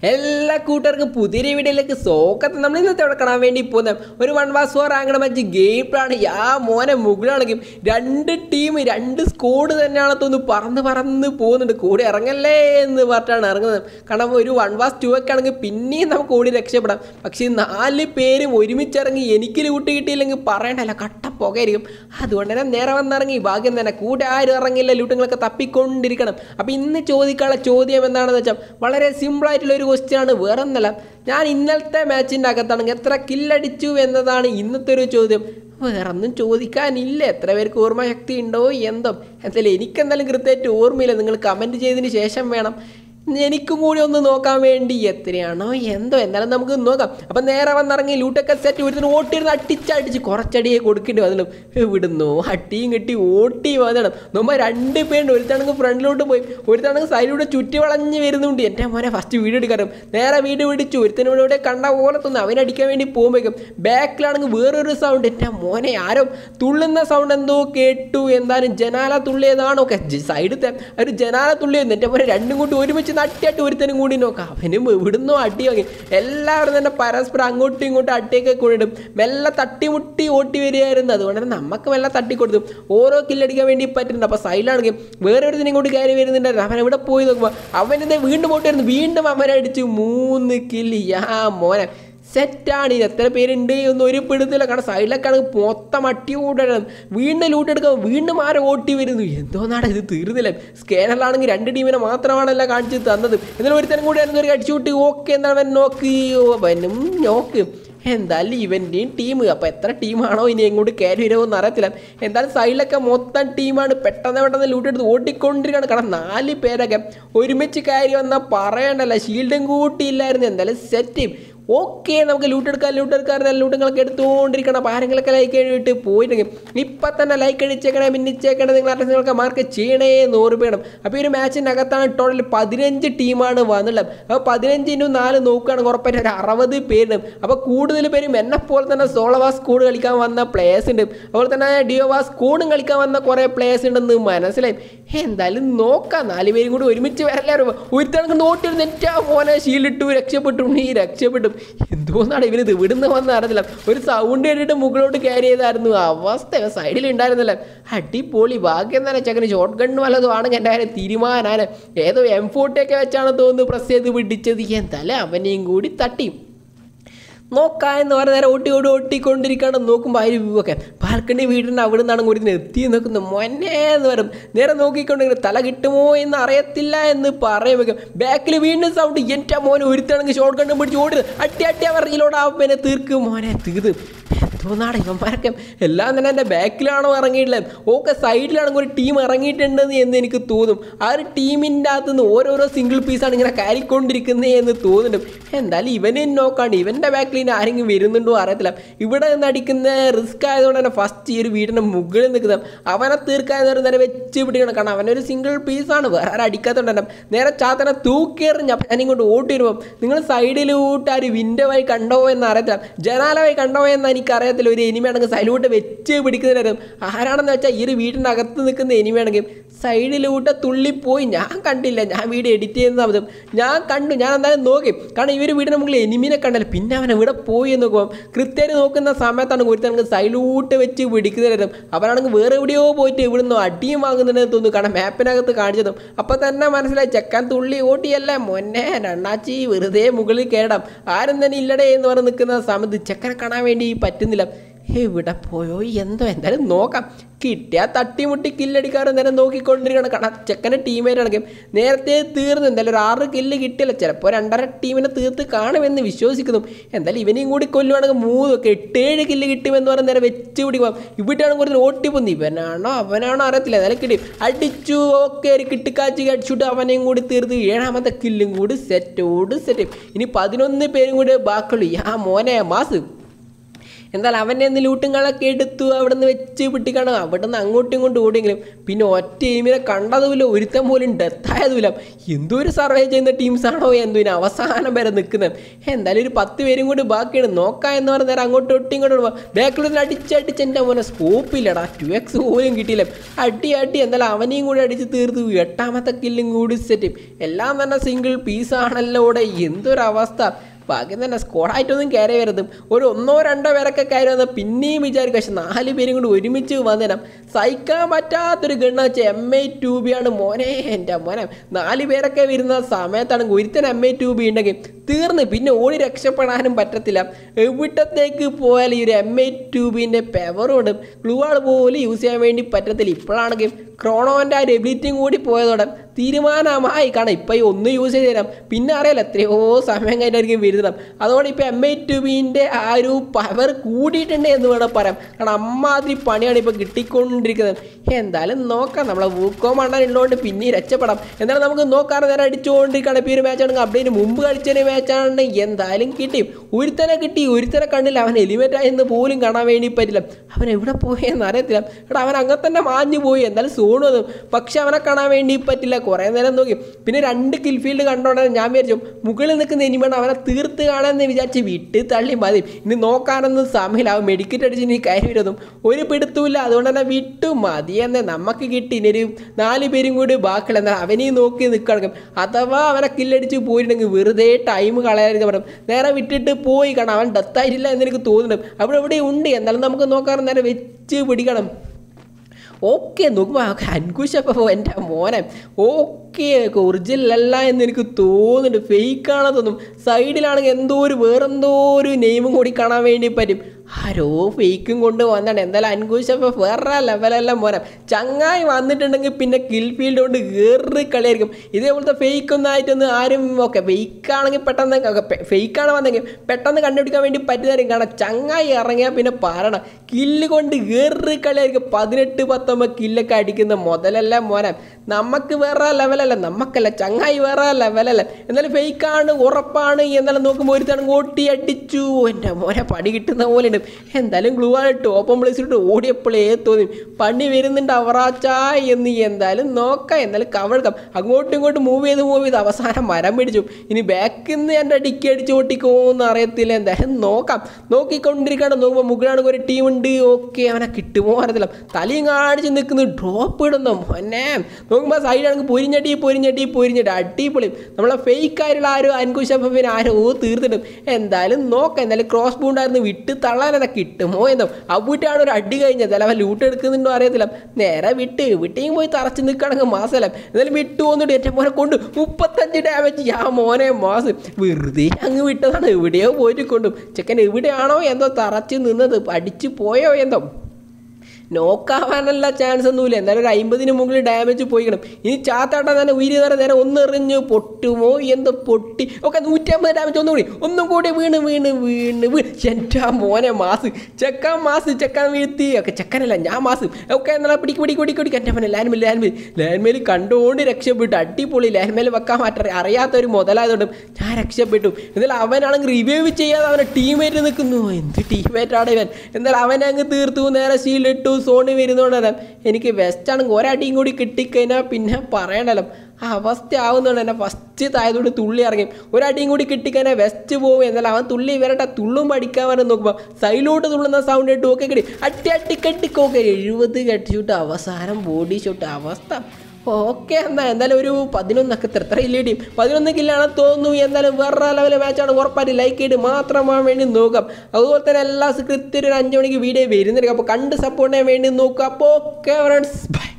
എല്ലാ കൂട്ടുകാർക്കും പുതിയ വീഡിയോയിലേക്ക് സോക്കത്ത് നമ്മൾ ഇന്നത്തെ അവിടെ കാണാൻ വേണ്ടി പോകുന്ന ഒരു വൺ വാസ് ഫോർ റാങ്കണ മച്ച് ഗെയിം പ്ലാണ് യാ മോനെ മുകളാണെങ്കിൽ രണ്ട് ടീം രണ്ട് സ്കോഡ് തന്നെയാണ് തോന്നുന്നു പറന്ന് പറന്ന് പോകുന്നുണ്ട് കൂടെ ഇറങ്ങല്ലേ എന്ന് പറഞ്ഞിട്ടാണ് ഇറങ്ങുന്നത് കാരണം ഒരു വൺ വാസ് ടു ഒക്കെ ആണെങ്കിൽ പിന്നെയും നമുക്ക് ഓടി രക്ഷപ്പെടാം പക്ഷേ ഈ നാല് പേരും ഒരുമിച്ചിറങ്ങി എനിക്ക് ലൂട്ട് കിട്ടിയില്ലെങ്കിൽ പറയണ്ടല്ല കട്ട പുകയായിരിക്കും അതുകൊണ്ട് തന്നെ നേരെ വന്നിറങ്ങി ഭാഗ്യം തന്നെ കൂടെ ആരും ഇറങ്ങില്ല ലൂട്ടുകളൊക്കെ തപ്പിക്കൊണ്ടിരിക്കണം അപ്പോൾ ഇന്ന് ചോദിക്കാനുള്ള ചോദ്യം എന്താണെന്ന് വെച്ചാൽ വളരെ സിമ്പിളായിട്ടുള്ള ഒരു ക്വസ്റ്റ്യൻ ആണ് വേറെ ഒന്നല്ല ഞാൻ ഇന്നലത്തെ മാച്ചിൻ്റെ അകത്താണെങ്കിൽ എത്ര കില്ലടിച്ചു എന്നതാണ് ഇന്നത്തെ ഒരു ചോദ്യം വേറൊന്നും ചോദിക്കാനില്ല എത്ര പേർക്ക് ഓർമ്മശക്തി ഉണ്ടോ എന്തോ എന്തായാലും എനിക്കെന്തായാലും കൃത്യമായിട്ട് ഓർമ്മയില്ല നിങ്ങൾ കമൻറ്റ് ചെയ്തതിന് ശേഷം വേണം എനിക്കും കൂടി ഒന്ന് നോക്കാൻ വേണ്ടി എത്രയാണോ എന്തോ എന്നാലും നമുക്ക് നോക്കാം അപ്പം നേരെ വന്നിറങ്ങി ലൂട്ടൊക്കെ സെറ്റ് ഒരുത്തിന് ഓട്ടിരുന്ന് അടിച്ചടിച്ച് കുറച്ചടിയെ കൊടുക്കേണ്ടി വന്നല്ലോ വിടുന്നു അട്ടിയും കെട്ടി ഓട്ടി വന്നണം നമ്മൾ രണ്ട് പേരുണ്ട് ഒരുത്താണെങ്കിൽ ഫ്രണ്ടിലോട്ട് പോയി ഒരുത്താണെങ്കിൽ സൈഡിലൂടെ ചുറ്റി വളഞ്ഞ് വരുന്നുണ്ട് എൻ്റെ മോനെ ഫസ്റ്റ് വീഡിയോ എടുക്കാറും നേരെ വീഡിയോ പിടിച്ചു ഒരുത്തനും ഇവിടെ കണ്ട പോലെ തോന്നുന്നു അവനടിക്കാൻ വേണ്ടി പോകുമ്പോഴേക്കും ബാക്കിലാണെങ്കിൽ വേറൊരു സൗണ്ട് എൻ്റെ മോനെ ആരോ തുള്ളുന്ന സൗണ്ട് എന്തോ കേട്ടു എന്തായാലും ജനാല തുള്ളിയതാണോ ഒക്കെ സൈഡത്തെ ഒരു ജനാല തുള്ളിയെന്ന് എൻ്റെ മോനെ രണ്ടും കൂട്ടി ഒരുമിച്ച് നട്ടിയായിട്ട് ഒരുത്തനും കൂടി നോക്കാം അവനും ഇവിടുന്നോ അടി വാങ്ങി എല്ലാവരും തന്നെ പരസ്പരം അങ്ങോട്ടും ഇങ്ങോട്ടും അടിയൊക്കെ കൊണ്ടിടും മെല്ലെ തട്ടിമുട്ടി ഓട്ടി വരികയായിരുന്നു അതുകൊണ്ട് തന്നെ നമുക്ക് മെല്ലെ തട്ടിക്കൊടുത്തു ഓരോ കില്ലടിക്കാൻ വേണ്ടി പറ്റുന്നുണ്ട് അപ്പോൾ സൈഡിലാണെങ്കിൽ വേറെ ഒരു ഇങ്ങോട്ട് കയറി വരുന്നുണ്ടായിരുന്നു അവൻ എവിടെ പോയി നോക്കുമ്പോൾ അവനെന്താ വീണ്ടും പോയിട്ട് വരുന്നു വീണ്ടും അവനടിച്ചു മൂന്ന് കില്ല് യാ മോനെ സെറ്റാണ് ഇത് എത്ര പേരുണ്ട് ഒന്നും ഒരു പിടുത്തില്ല കാരണം സൈഡിലൊക്കെ ആണെങ്കിൽ മൊത്തം അട്ടി കൂട്ടണം വീണ്ടും ലൂട്ട് എടുക്കാം വീണ്ടും ആരെ ഓട്ടി വരുന്നു എന്തോന്നാണ് ഇത് തീർന്നില്ല സ്കാനറിലാണെങ്കിൽ രണ്ട് ടീമിനെ മാത്രമാണല്ലോ കാണിച്ച് തന്നത് എന്നാലും ഒരുത്തരം കൂടി ആയിരുന്നു ഒരു അടിച്ചുകൂട്ടി ഓക്കെ എന്താണ് അവൻ നോക്ക് അവനും നോക്ക് എന്തായാലും ഇവൻ്റെയും ടീം അപ്പോൾ എത്ര ടീമാണോ ഇനി എങ്ങോട്ട് കയറി വരുമോന്ന് അറിയത്തില്ല എന്തായാലും സൈഡിലൊക്കെ മൊത്തം ടീമാണ് പെട്ടെന്ന് പെട്ടെന്ന് ലൂട്ടെടുത്ത് ഓടിക്കൊണ്ടിരിക്കുകയാണ് കാരണം നാല് പേരൊക്കെ ഒരുമിച്ച് കയറി വന്നാൽ പറയണ്ടല്ല ഷീൽഡും കൂട്ടിയില്ലായിരുന്നു എന്തായാലും സെറ്റ് ഓക്കെ നമുക്ക് ലൂട്ട് എടുക്കാൻ ലൂട്ട് എടുക്കാൻ ലൂട്ടുകളൊക്കെ എടുത്തുകൊണ്ടിരിക്കണം അപ്പോൾ ആരെങ്കിലൊക്കെ ലൈക്ക് എഴുതിയിട്ട് പോയിട്ടുണ്ടെങ്കിൽ ഇപ്പം തന്നെ ലൈക്ക് അടിച്ചേക്കണേ മിന്നിച്ചേക്കണേ നിങ്ങൾ അഡ്രസ്സുകളൊക്കെ മാർക്ക് ചെയ്യണേ എന്ന് ഓർമ്മിക്കണം അപ്പോൾ ഈ ഒരു മാച്ചിൻ്റെ അകത്താണ് ടോട്ടൽ പതിനഞ്ച് ടീമാണ് വന്നുള്ളത് അപ്പോൾ പതിനഞ്ച് ഇൻറ്റു നാല് നോക്കുകയാണെങ്കിൽ ഉറപ്പായിട്ട് ഒരു അറുപത് പേരുണ്ട് അപ്പോൾ കൂടുതൽ പേരും എന്നെ പോലെ തന്നെ സോളവാസ് കൂട് കളിക്കാൻ വന്ന പ്ലേയേഴ്സ് ഉണ്ട് അതുപോലെ തന്നെ ഡിയോവാസ് കൂടും കളിക്കാൻ വന്ന കുറേ പ്ലേയേഴ്സ് ഉണ്ടെന്ന് മനസ്സിലായി എന്തായാലും നോക്കാം നാല് പേരും കൂടി ഒരുമിച്ച് വരല്ലാരും ഒരുത്തണക്ക് നോട്ടിരുന്ന് ഏറ്റവും മോനെ ശീലിട്ടു രക്ഷപ്പെട്ടു നീ രക്ഷപ്പെട്ടു എന്തോന്നാണ് ഇവന് ഇത് ഇവിടുന്ന് വന്ന് അറിയത്തില്ല ഒരു സൗണ്ട് കേട്ടിട്ട് മുകളിലോട്ട് കയറി ചെയ്തായിരുന്നു അവസ്ഥ സൈഡിൽ ഉണ്ടായിരുന്നില്ല അടിപൊളി ഭാഗ്യം തന്നെ ചക്കന് ഷോർട്ട് ഗണ്ണ് വല്ലതും ആണെങ്കിൽ എൻ്റെ കാര്യം തീരുമാനാണ് ഏതോ എം ഫോർട്ടിയൊക്കെ വെച്ചാണ് തോന്നുന്നു പ്രസ് ചെയ്ത് പിടിച്ചത് എന്തായാലും അവനെയും കൂടി തട്ടി നോക്കാം എന്ന് പറഞ്ഞ നേരം ഓട്ടി ഓടി ഓട്ടിക്കൊണ്ടിരിക്കുകയാണ് നോക്കുമ്പോൾ അതിന് വ്യൂ ഒക്കെ ബാൽക്കണി വീടിൻ്റെ അവിടെ നിന്നാണ് ഒരു എത്തി നോക്കുന്നു മൊന്നെ എന്ന് പറയും നേരെ നോക്കിക്കൊണ്ടിരിക്കുന്നത് തല കിട്ടുമോ എന്ന് അറിയത്തില്ല എന്ന് പറയുമ്പോൾ ബാക്കിൽ വീണ്ടും സൗണ്ട് എൻ്റെ മോനെ ഒരുത്താണെങ്കിൽ ഷോർട്ട് കണ്ടും പിടിച്ച് ഓടുന്നത് അട്ടി അട്ടി അവർ ഇതിലോടാവുമ്പോൾ തീർക്കും മോനെ തീർത്ത് എന്തോന്നാണ് ഇവന്മാരൊക്കെ എല്ലാം തന്നെ എൻ്റെ ബാക്കിലാണോ ഇറങ്ങിയിട്ടുള്ളത് ഓക്കെ സൈഡിലാണെങ്കിൽ ഒരു ടീം ഇറങ്ങിയിട്ടുണ്ടെന്ന് എന്ന് എനിക്ക് തോന്നും ആ ഒരു ടീമിൻ്റെ അകത്ത് നിന്ന് ഓരോരോ സിംഗിൾ പീസാണ് ഇങ്ങനെ കയറിക്കൊണ്ടിരിക്കുന്നത് എന്ന് തോന്നുന്നുണ്ട് എന്തായാലും ഇവനെ നോക്കാണ്ട് ഇവൻ്റെ ബാക്കിൽ ഇനി ആരെങ്കിലും വരുന്നുണ്ടോ അറിയത്തില്ല ഇവിടെ നിന്ന് അടിക്കുന്ന റിസ്ക് ആയതുകൊണ്ട് തന്നെ ഫസ്റ്റ് ഈ ഒരു വീടിൻ്റെ മുകളിൽ നിൽക്കുന്നത് അവനെ തീർക്കാതെ നേരെ വെച്ച് പിടിക്കണം കാരണം അവനൊരു സിംഗിൾ പീസാണ് വേറെ ആരും അടിക്കാത്തതുകൊണ്ട് തന്നെ നേരെ ചാത്തനെ തൂക്കിയെറിഞ്ഞ ഞാൻ ഇങ്ങോട്ട് ഓട്ടി വരുമ്പോൾ നിങ്ങൾ സൈഡിലോട്ട് ആ ഒരു വിൻഡോ വഴി കണ്ടോ എന്ന് അറിയത്തില്ല ജനാല വഴി കണ്ടോ എന്ന് എനിക്കറിയാം അറിയത്തില്ല ഒരു എനിമയാണെങ്കിൽ സൈഡിലോട്ട് വെച്ച് പിടിക്കുന്നതിനും ആരാണെന്ന് വെച്ചാൽ ഈ ഒരു വീടിൻ്റെ അകത്ത് നിൽക്കുന്ന എനിമയാണെങ്കിൽ സൈഡിലോട്ട് തുള്ളിപ്പോയി ഞാൻ കണ്ടില്ല ഞാൻ വീഡിയോ എഡിറ്റ് ചെയ്യുന്ന സമയത്തും ഞാൻ കണ്ടു ഞാൻ എന്തായാലും നോക്കി കാരണം ഇവർ വീടിന് മുകളിൽ എനിമിനെ കണ്ടല്ലോ പിന്നെ അവൻ ഇവിടെ പോയി എന്ന് നോക്കുമ്പോൾ കൃത്യമായിട്ട് നോക്കുന്ന സമയത്താണ് ഒരുത്തണെങ്കിൽ സൈഡിലോട്ട് വെച്ച് പിടിക്കുന്നതിനും അവനാണെങ്കിൽ വേറെ എവിടെയോ പോയിട്ട് ഇവിടുന്ന് അടിയും വാങ്ങുന്നുണ്ടെന്ന് തോന്നുന്നു കാരണം മാപ്പിനകത്ത് കാണിച്ചതും അപ്പോൾ തന്നെ മനസ്സിലായി ചെക്കാൻ തുള്ളി ഓട്ടിയല്ലേ മൊന്നെ രണ്ടാച്ചി വെറുതെ മുകളിൽ കയറാം ആരും തന്നെ ഇല്ലടേ എന്ന് പറഞ്ഞ് നിൽക്കുന്ന സമയത്ത് ചെക്കനെ കാണാൻ വേണ്ടി പറ്റുന്നില്ല എവിടെ പോയോ എന്തോ എന്തായാലും നോക്കാം കിട്ടിയാൽ തട്ടിമുട്ടി കില്ലടിക്കാറ് നേരം നോക്കിക്കൊണ്ടിരിക്കണം കാരണം ചെക്കൻ്റെ ടീമേറ്റാണെങ്കിൽ നേരത്തെ തീർന്നു എന്തായാലും ഒരു ആറ് കില്ല് കിട്ടിയില്ല ചിലപ്പോൾ രണ്ടര ടീമിനെ തീർത്ത് കാണുമെന്ന് വിശ്വസിക്കുന്നു എന്തായാലും ഇവനെയും കൂടി കൊല്ലുവാണെങ്കിൽ മൂന്നൊക്കെ എട്ടേഴ് കില്ല് കിട്ടുമെന്ന് പറഞ്ഞ് നേരെ വെച്ച് പിടിക്കാം ഇവിടെയാണ് കൂടുതൽ ഓട്ടി പോന്നു ഇവനാണോ അവനാണോ അറിയത്തില്ല എന്തായാലും കിട്ടി അടിച്ചു ഓക്കെ ഒരു കിട്ടിക്കാച്ചി അടിച്ചിട്ട് അവനെയും കൂടി തീർത്ത് ഏഴാമത്തെ കില്ലും കൂടി സെറ്റോട് സെറ്റ് ഇനി പതിനൊന്ന് പേരും കൂടി ബാക്കുള്ളൂ ആ മോനെ മാസ് എന്നാൽ അവൻ്റെ നിന്ന് ലൂട്ടുകളൊക്കെ എടുത്തു അവിടെ നിന്ന് വെച്ച് പിട്ടിക്കാണ് അവിടെ നിന്ന് അങ്ങോട്ടും ഇങ്ങോട്ടും ഓടിയെങ്കിലും പിന്നെ ഒറ്റ ടീമിനെ കണ്ടതുമില്ല ഒരുത്തം പോലും ഡെത്തായതുമില്ല എന്തോ ഒരു സർവേ ചെയ്യുന്ന ടീംസാണോ എന്തോ ഇനി അവസാനം വരെ നിൽക്കുന്നത് എന്തായാലും ഒരു പത്ത് പേരും കൂടി ബാക്കിയാണ് നോക്കാം എന്ന് പറഞ്ഞ നേരം അങ്ങോട്ടും ഒട്ടും ഇങ്ങോട്ടും ബാക്കിൽ അടിച്ചടിച്ച് എൻ്റെ മോനെ സ്കോപ്പില്ലടാ ടു എക്സ് പോലും കിട്ടിയില്ല അടി അടി എന്തായാലും അവനെയും കൂടി അടിച്ച് തീർത്തു എട്ടാമത്തെ കില്ലും കൂടി സെറ്റ് എല്ലാം തന്നെ സിംഗിൾ പീസാണല്ലോ ഇവിടെ എന്തൊരവസ്ഥ ബാക്കി തന്നെ സ്കോഡായിട്ടൊന്നും കയറി വരുന്നത് ഒരു ഒന്നോ രണ്ടോ പേരൊക്കെ കയറി വന്നാൽ പിന്നെയും വിചാരിക്കും പക്ഷെ നാല് പേരും കൂടി ഒരുമിച്ച് വന്നേരം സഹിക്കാൻ പറ്റാത്തൊരു ഗണ്ണ വെച്ചാൽ എം ഐ ടു ബി ആണ് മോനെ എൻ്റെ മോനെ നാല് പേരൊക്കെ വരുന്ന സമയത്താണെങ്കിൽ ഒരുത്തൻ എം ഐ ടു ബി ഉണ്ടെങ്കിൽ തീർന്ന് പിന്നെ ഓടി രക്ഷപ്പെടാനും പറ്റത്തില്ല എവിടത്തേക്ക് പോയാലും ഈ ഒരു എം ഐ ടു ബിൻ്റെ പെവറോട് ഗ്ലൂവാൾ പോലും യൂസ് ചെയ്യാൻ വേണ്ടി പറ്റത്തില്ല ഇപ്പോഴാണെങ്കിൽ ക്രോണോൻ്റെ ആ ഒരു എബിലിറ്റിയും കൂടി പോയതോടെ തീരുമാനമായി കാരണം ഇപ്പം ഈ ഒന്ന് യൂസ് ചെയ്ത് തരാം പിന്നെ അറിയാലോ എത്രയോ സമയം കഴിഞ്ഞായിരിക്കും വരുന്നത് അതുകൊണ്ട് ഇപ്പോൾ എം ഐ ടു ബിൻ്റെ ആ ഒരു പവർ കൂടിയിട്ടുണ്ട് എന്ന് വേണം പറയാം കാരണം അമ്മാതിരി പണിയാണ് ഇപ്പോൾ കിട്ടിക്കൊണ്ടിരിക്കുന്നത് എന്തായാലും നോക്കാം നമ്മളെ വൂക്കോ മണ്ണൻ ഉള്ളതുകൊണ്ട് പിന്നെ രക്ഷപ്പെടാം എന്തായാലും നമുക്ക് നോക്കാറ് നേരം അടിച്ചുകൊണ്ടിരിക്കുകയാണ് ഇപ്പോൾ ഈ ഒരു മാച്ച് ആണെങ്കിൽ അപ്ഡേറ്റ് മുമ്പ് കളിച്ചൊരു മാച്ചാണ് എന്തായാലും കിട്ടി ഒരുത്തനെ കിട്ടി ഒരുത്തനെ കണ്ടില്ല അവൻ എലിമിനേറ്റ് ആയെന്ന് പോലും കാണാൻ വേണ്ടി പറ്റില്ല അവൻ എവിടെ പോയെന്ന് അറിയത്തില്ല എടാ അവൻ അങ്ങനെ തന്നെ മാഞ്ഞു പോയി എന്തായാലും സോൺ വന്നു പക്ഷെ അവനെ കാണാൻ വേണ്ടി പറ്റില്ല കുറേ നേരം നോക്കി പിന്നെ രണ്ട് കിൽഫീൽഡ് കണ്ടോണ്ടേ ഞാൻ വിചാരിച്ചു മുകളിൽ നിൽക്കുന്ന എനിമാണ് അവനെ തീർത്ത് കാണാമെന്ന് വിചാരിച്ച് വിട്ട് തള്ളി മതി ഇനി നോക്കാനൊന്നും സമയമില്ല അവൻ മെഡിക്കറ്റ് അടിച്ച് ഇനി കയറി വരുന്നതും ഒരു പിടുത്തമില്ല അതുകൊണ്ട് തന്നെ വിട്ടു മതി എന്ന് നമുക്ക് കിട്ടി ഇനി ഒരു നാല് പേരും കൂടി ബാക്കിയുള്ള എന്നാൽ അവനെയും നോക്കി നിൽക്കണം അഥവാ അവനെ കില്ലടിച്ച് പോയിട്ടുണ്ടെങ്കിൽ വെറുതെ ടൈം കളയാതിരിക്കാൻ പറയും നേരെ വിട്ടിട്ട് പോയി കാരണം അവൻ ഡെത്തായിട്ടില്ല എന്ന് എനിക്ക് തോന്നുന്നുണ്ട് അവിടെ ഇവിടെ ഉണ്ട് എന്നാലും നമുക്ക് നോക്കാറ് നേരെ വെച്ച് പിടിക്കണം ഓക്കെ നോക്കുമ്പോൾ അൻകുശപ്പോൾ എൻ്റെ മോനെ ഓക്കെ ഒറിജിനലല്ല എന്ന് എനിക്ക് തോന്നുന്നുണ്ട് ഫേക്കാണെന്ന് തോന്നും സൈഡിലാണെങ്കിൽ എന്തോ ഒരു വേറെന്തോ ഒരു നെയിമും കൂടി കാണാൻ വേണ്ടി പറ്റും ആരോ ഫേക്കും കൊണ്ട് വന്നാണ് എന്തായാലും അൻകുശപ്പോൾ വേറെ ലെവലല്ല മോനെ ചങ്ങായി വന്നിട്ടുണ്ടെങ്കിൽ പിന്നെ കിൽ ഫീൽഡ് കൊണ്ട് കയറി കളിയായിരിക്കും ഇതേപോലത്തെ ഫേക്ക് ഒന്നും ആയിട്ടൊന്നും ആരും ഓക്കെ ഫേക്കാണെങ്കിൽ പെട്ടെന്ന് ഫേക്കാണ് വന്നെങ്കിൽ പെട്ടെന്ന് കണ്ടുപിടിക്കാൻ വേണ്ടി പറ്റുന്നതായിരിക്കും കാരണം ചങ്ങായി ഇറങ്ങിയാൽ പിന്നെ പറയണം കില്ല് കൊണ്ട് കയറി കളിയായിരിക്കും പതിനെട്ട് പത്തൊമ്പത് കില്ലൊക്കെ അടിക്കുന്ന മുതലല്ല മോനെ നമുക്ക് വേറെ ലെവലല്ല നമുക്കല്ല ചങ്ങായി വേറെ ലെവലല്ല എന്നാലും ഫേക്കാണ് ഉറപ്പാണ് എന്നാലും നോക്കുമ്പോൾ ഒരുത്താണ് ഓട്ടി അടിച്ചു എൻ്റെ മോനെ പണി കിട്ടുന്ന പോലെ ഉണ്ട് എന്തായാലും ഗ്ലൂ ആയിട്ട് ഓപ്പൺ പ്ലേസിലിട്ട് ഓടിയപ്പോഴേ തോന്നി പണി വരുന്നുണ്ട് അവറാച്ചാ എന്ന് എന്തായാലും നോക്കാം എന്നാലും കവഴക്കാം അങ്ങോട്ടും ഇങ്ങോട്ടും മൂവ് ചെയ്ത് മൂവ് ചെയ്ത് അവസാനം മരം പിടിച്ചു ഇനി ബാക്കിൽ നിന്ന് എൻ്റെ ഡിക്കി അടിച്ച് ഓട്ടിക്കോന്ന് അറിയത്തില്ല എന്തായാലും നോക്കാം നോക്കിക്കൊണ്ടിരിക്കണം നോക്കുമ്പോൾ മുകളിലാണെങ്കിൽ ഒരു ടീമുണ്ട് ഓക്കെ അവനെ കിട്ടുമോ അറിയത്തില്ല തലയും കാണിച്ച് നിൽക്കുന്നു ഡ്രോപ്പ് ഇടുന്നു മോനെ നോക്കുമ്പോൾ സൈഡാണെങ്കിൽ പൊരിഞ്ഞടി പൊരിഞ്ഞടി പൊരിഞ്ഞടി അടിപൊളി നമ്മളെ ഫേക്ക് ആയിട്ടുള്ള ആരും അൻകുശപ്പിന് ആരോ തീർത്തിട്ടും എന്തായാലും നോക്കാം എന്തായാലും ക്രോസ് ബൂണ്ടായിരുന്നു വിട്ട് തള്ളാനെന്നെ കിട്ടുമോ എന്തോ അവിട്ടാണ് ഒരു അടി കഴിഞ്ഞത് അല്ല അവൻ ലൂട്ട് എടുക്കുന്നുണ്ടോ അറിയത്തില്ല നേരെ വിട്ട് വിട്ടേയും പോയി തറച്ച് നിൽക്കണമെങ്കിൽ മാസമല്ല എന്തായാലും വിട്ടു വന്നിട്ട് എൻ്റെ മോനെ കൊണ്ട് മുപ്പത്തഞ്ച് ഡാമേജ് ആ മോനെ മാസ് വെറുതെ അങ്ങ് വിട്ടതാണ് എവിടെയോ പോയിട്ട് കൊണ്ടും ചെക്കൻ എവിടെയാണോ എന്തോ തറച്ച് നിന്നത് അടിച്ചു പോയോ എന്തോ നോക്കാവാനല്ല ചാൻസ് ഒന്നുമില്ല എന്നാലും ഒരു അമ്പതിന് മുകളിൽ ഡാമേജ് പോയിക്കണം ഇനി ചാത്താട്ട തന്നെ ഉയരി നേരം നേരെ ഒന്നെറിഞ്ഞ് പൊട്ടുമോ എന്തോ പൊട്ടി ഒക്കെ നൂറ്റമ്പത് ഡാമേജ് ഒന്നുകൂടി ഒന്നും കൂടി വീണ് വീണ് വീണ് വീണ് എൻ്റെ മോനെ മാസ് ചെക്കാൻ മാസ് ചെക്കാൻ വീഴ്ത്തി ഒക്കെ ചെക്കനല്ല ഞാൻ മാസ് ഒക്കെ എന്നാ പിടിക്ക് പിടിക്ക് പിടിക്ക് പിടിക്ക് എൻ്റെ മോനെ ലാൻമേൽ ലാൻമേൽ ലാൻമേൽ കണ്ടുകൊണ്ട് രക്ഷപ്പെട്ടു അടിപൊളി ലാൻമേൽ വെക്കാൻ മാറ്റ അറിയാത്തൊരു മുതലായതുകൊണ്ട് ഞാൻ രക്ഷപ്പെട്ടു എന്നാലും അവനാണെങ്കിൽ റിവൈവ് ചെയ്യാതെ അവനെ ടീമേറ്റ് നിൽക്കുന്നു എന്ത് ടീമേറ്റാണ് ഇവൻ എന്നാലും അവനെ അങ്ങ് തീർത്തു നേരെ ഷീൽഡ് ഇട്ടു സോണി വരുന്നതുകൊണ്ട് എനിക്ക് വെസ്റ്റാണെങ്കിൽ ഒരടിയും കൂടി കിട്ടിക്കഴിഞ്ഞാൽ പിന്നെ പറയണല്ലോ ആ അവസ്ഥ ആവുന്നതുകൊണ്ട് തന്നെ ഫസ്റ്റ് തായതോട് തുള്ളി ഇറങ്ങി ഒരടിയും കൂടി കിട്ടിക്കഴിഞ്ഞാൽ വെസ്റ്റ് പോകും എന്നാൽ അവൻ തുള്ളി വരട്ടെ തുള്ളും പഠിക്കാൻ വരെ നോക്കുമ്പോൾ സൈലോട്ട് തുള്ളുന്ന സൗണ്ട് ഇട്ട് ഓക്കെ കിട്ടി അട്ടി അട്ടി കെട്ടിക്കോക്കെ എഴുപത് കെട്ടിച്ചിട്ട് അവസാനം ബോഡി ഷോട്ട് അവസ്ഥ ഓക്കെ എന്നാ എന്തായാലും ഒരു പതിനൊന്നൊക്കെ എത്ര ഇല്ല ടീം പതിനൊന്ന് കില്ലാണ് തോന്നുന്നു എന്തായാലും വേറെ ലെവൽ മാച്ചാണ് ഉറപ്പായിട്ട് ലൈക്ക് ചെയ്ത് മാത്രമാകാൻ വേണ്ടി നോക്കാം അതുപോലെ തന്നെ എല്ലാ കൃത്യം ഒരു അഞ്ച് മണിക്ക് വീഡിയോ വരുന്നുണ്ട് അപ്പോൾ കണ്ട് സപ്പോർട്ട് ചെയ്യാൻ വേണ്ടി നോക്കാം അപ്പോൾ ഓക്കെ ഫ്രണ്ട്സ് ബൈ